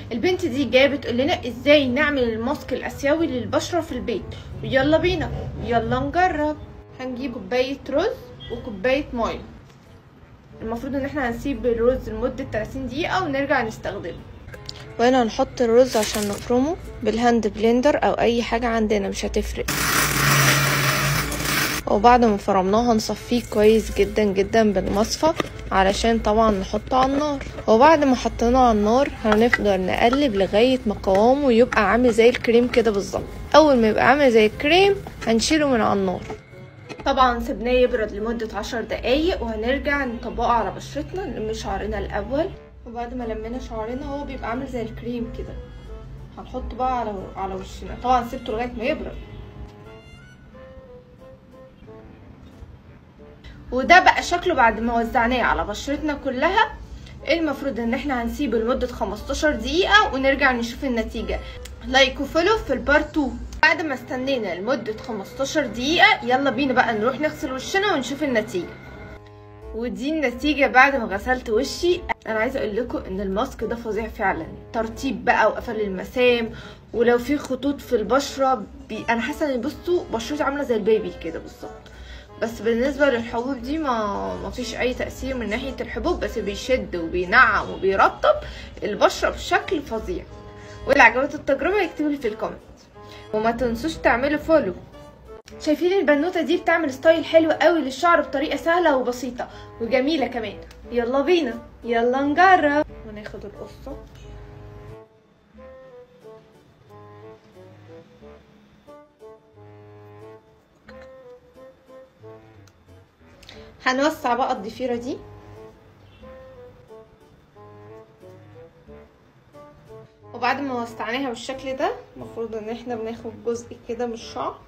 البنت دي جايه بتقول لنا ازاي نعمل الماسك الاسيوي للبشره في البيت ويلا بينا يلا نجرب هنجيب كوبايه رز وكوبايه ميه المفروض ان احنا هنسيب الرز لمده 30 دقيقه ونرجع نستخدمه وهنا هنحط الرز عشان نفرمه بالهاند بلندر او اي حاجه عندنا مش هتفرق وبعد ما فرمناه هنصفيه كويس جدا جدا بالمصفى علشان طبعا نحطه على النار وبعد ما حطيناه على النار هنفضل نقلب لغاية ما قوامه يبقى عامل زي الكريم كده بالظبط اول ما يبقى عامل زي الكريم هنشيله من على النار طبعا سيبناه يبرد لمدة عشر دقايق وهنرجع نطبقه على بشرتنا نلم شعرنا الاول وبعد ما لمينا شعرنا هو بيبقى عامل زي الكريم كده هنحطه بقى على على وشنا طبعا سيبته لغايه ما يبرد وده بقى شكله بعد ما وزعناه على بشرتنا كلها المفروض ان احنا هنسيبه لمدة 15 دقيقة ونرجع نشوف النتيجة لايك وفولو في البارت 2 بعد ما استنينا لمدة 15 دقيقة يلا بينا بقى نروح نغسل وشنا ونشوف النتيجة ودي النتيجة بعد ما غسلت وشي انا عايزة اقول لكم ان الماسك ده فظيع فعلا ترطيب بقى وقفل المسام ولو في خطوط في البشرة بي... انا حاسة ان بصوا بشرتي عاملة زي البيبي كده بالظبط بس بالنسبة للحبوب دي ما ما فيش اي تأثير من ناحية الحبوب بس بيشد وبينعم وبيرطب البشرة بشكل فظيع واللي عجبت التجربة يكتبوا لي في الكومنت وما تنسوش تعملوا فولو شايفين البنوتة دي بتعمل ستايل حلو قوي للشعر بطريقة سهلة وبسيطة وجميلة كمان يلا بينا يلا نجرب وناخد القصة هنوسع بقى الضفيرة دي وبعد ما وسعناها بالشكل ده المفروض ان احنا بناخد جزء كده من الشعر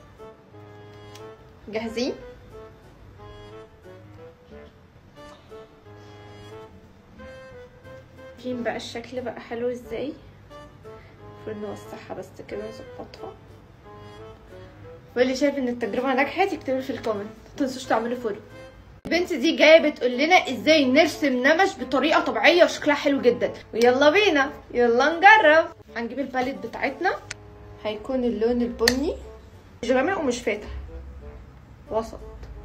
جاهزين شايفين بقى الشكل بقى حلو ازاي المفروض نوسعها بس كده نظبطها واللي شايف ان التجربه نجحت يكتبوا في الكومنت متنسوش تعملوا فولو البنت دي جايه بتقول لنا ازاي نرسم نمش بطريقه طبيعيه وشكلها حلو جدا ويلا بينا يلا نجرب هنجيب الباليت بتاعتنا هيكون اللون البني مش غامق ومش فاتح وسط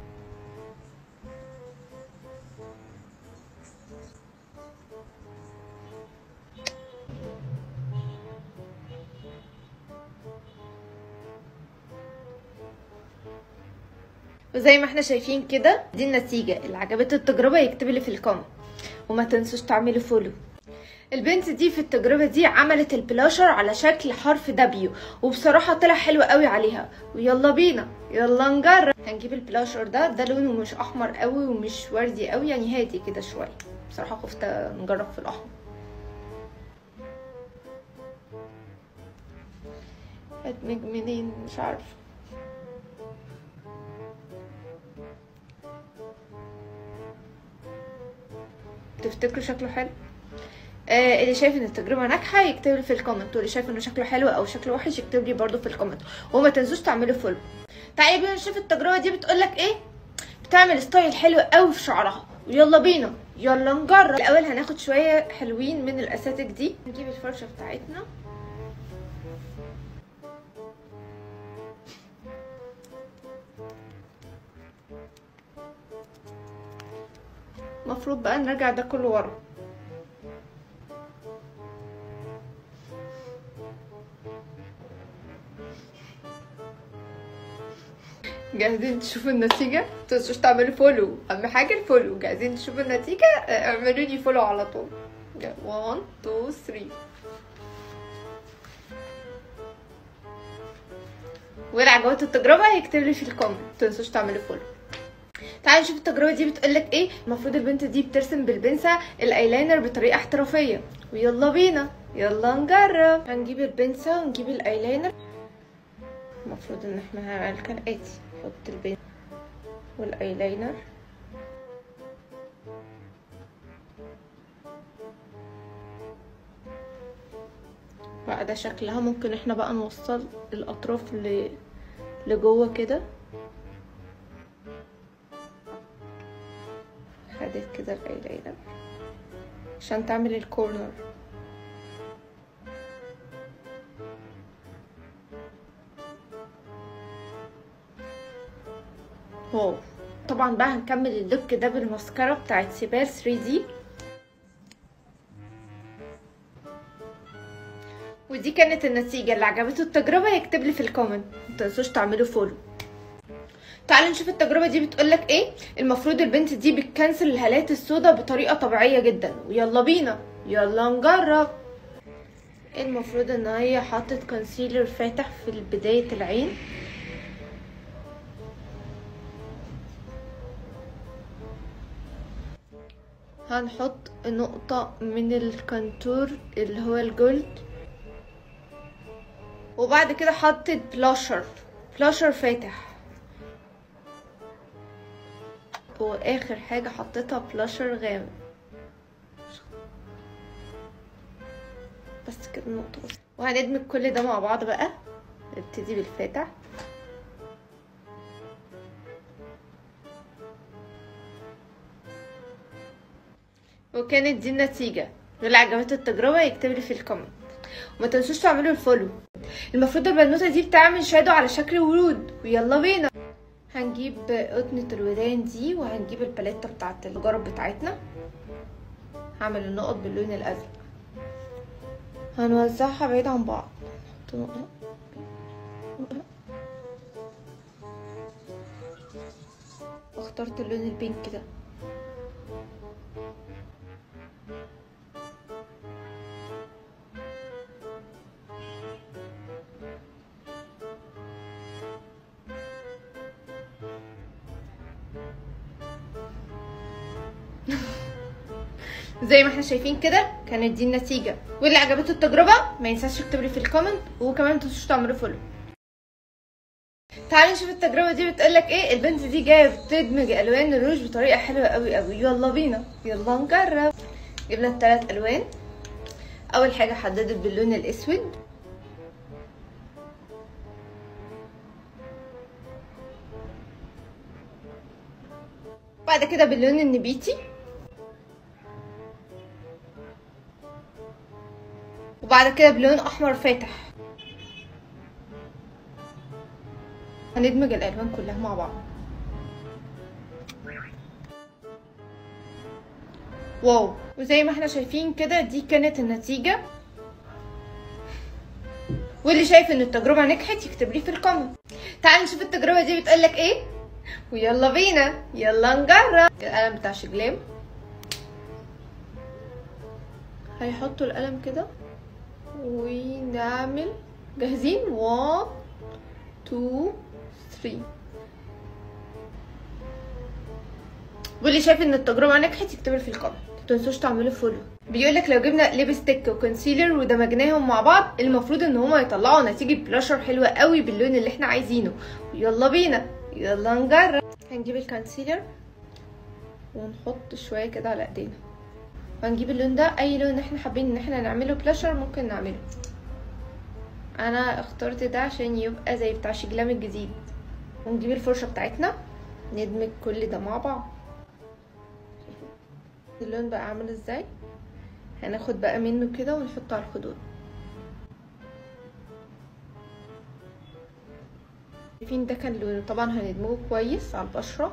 وزي ما احنا شايفين كده دي النتيجة اللي عجبت التجربة يكتب لي في الكومنت وما تنسوش تعملوا فولو البنت دي في التجربة دي عملت البلاشر على شكل حرف دبليو وبصراحة طلع حلو قوي عليها ويلا بينا يلا نجرب هنجيب البلاشر ده ده لونه مش احمر قوي ومش وردي قوي يعني هادي كده شوية بصراحة خفت نجرب في الاحمر ادمج منين مش عارفه تفتكروا شكله حلو آه اللي شايف ان التجربه ناجحه يكتب لي في الكومنت واللي شايف انه شكله حلو او شكله وحش يكتب لي برده في الكومنت وما تنسوش تعملوا فولو تعالي بينا نشوف التجربه دي بتقول لك ايه بتعمل ستايل حلو قوي في شعرها يلا بينا يلا نجرب الاول هناخد شويه حلوين من الاساتك دي نجيب الفرشه بتاعتنا المفروض بقى نرجع ده كله ورا جاهزين تشوفوا النتيجة؟ متنسوش تعملوا فولو أهم حاجة الفولو جاهزين تشوفوا النتيجة؟ اعملوا لي فولو على طول 1 2 3 واللي عجبته التجربة هيكتب لي في الكومنت متنسوش تعملوا فولو تعالي نشوف التجربه دي بتقولك ايه المفروض البنت دي بترسم بالبنسه الايلاينر بطريقه احترافيه ويلا بينا يلا نجرب هنجيب البنسه ونجيب الايلاينر المفروض ان احنا هنعمل كالاتي نحط البنسه والايلاينر بقى ده شكلها ممكن احنا بقى نوصل الاطراف ل... لجوه كده خدت كده الايلاينر عشان تعمل الكورنر واو طبعا بقى هنكمل اللوك ده بالماسكارا بتاعت سيبال 3 دي ودي كانت النتيجة اللي عجبته التجربة يكتب لي في الكومنت متنسوش تعملوا فولو تعالوا نشوف التجربة دي بتقولك ايه المفروض البنت دي بتكنسل الهالات السوداء بطريقة طبيعية جدا ويلا بينا يلا نجرب المفروض ان هي حطت كونسيلر فاتح في بداية العين هنحط نقطة من الكونتور اللي هو الجولد وبعد كده حطت بلاشر بلاشر فاتح واخر حاجة حطيتها بلاشر غامق بس كده النقطة بس وهندمج كل ده مع بعض بقى نبتدي بالفاتح وكانت دي النتيجة واللي عجبته التجربة يكتب لي في الكومنت وما تنسوش تعملوا الفولو المفروض البنوتة دي بتعمل شادو على شكل ورود ويلا بينا هنجيب قطنة الودان دي وهنجيب الباليتة بتاعت الجرب بتاعتنا هعمل النقط باللون الازرق هنوزعها بعيد عن بعض نحط نقطة واخترت اللون البينك ده زي ما احنا شايفين كده كانت دي النتيجة واللي عجبته التجربة ما ينساش يكتب لي في الكومنت وكمان ما تنسوش تعملوا فولو تعالي نشوف التجربة دي بتقولك ايه البنت دي جاية بتدمج الوان الروج بطريقة حلوة قوي قوي يلا بينا يلا نجرب جبنا التلات الوان اول حاجة حددت باللون الاسود بعد كده باللون النبيتي وبعد كده بلون احمر فاتح هندمج الالوان كلها مع بعض واو وزي ما احنا شايفين كده دي كانت النتيجة واللي شايف ان التجربة نجحت يكتب لي في الكومنت تعال نشوف التجربة دي بتقولك ايه ويلا بينا يلا نجرب القلم بتاع شجلام هيحطوا القلم كده ونعمل جاهزين 1 2 3 واللي شايف ان التجربه نجحت يكتب في الكومنت متنسوش تعملوا فولو بيقول لك لو جبنا ليبستيك وكونسيلر ودمجناهم مع بعض المفروض ان هما يطلعوا نتيجه بلاشر حلوه قوي باللون اللي احنا عايزينه يلا بينا يلا نجرب هنجيب الكونسيلر ونحط شويه كده على ايدينا وهنجيب اللون ده اي لون احنا حابين ان احنا نعمله بلاشر ممكن نعمله انا اخترت ده عشان يبقى زي بتاع شجلام الجديد ونجيب الفرشه بتاعتنا ندمج كل ده مع بعض اللون بقى عامل ازاي هناخد بقى منه كده ونحطه على الخدود شايفين ده كان لونه طبعا هندمجه كويس على البشره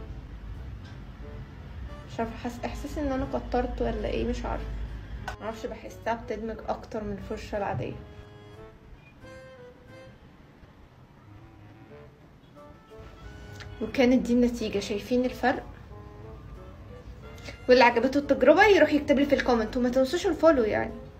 مش عارفه حاسه احساس ان انا كترت ولا ايه مش عارفه معرفش بحسها بتدمج اكتر من الفرشه العاديه وكانت دي النتيجه شايفين الفرق واللي عجبته التجربه يروح يكتب لي في الكومنت وما تنسوش الفولو يعني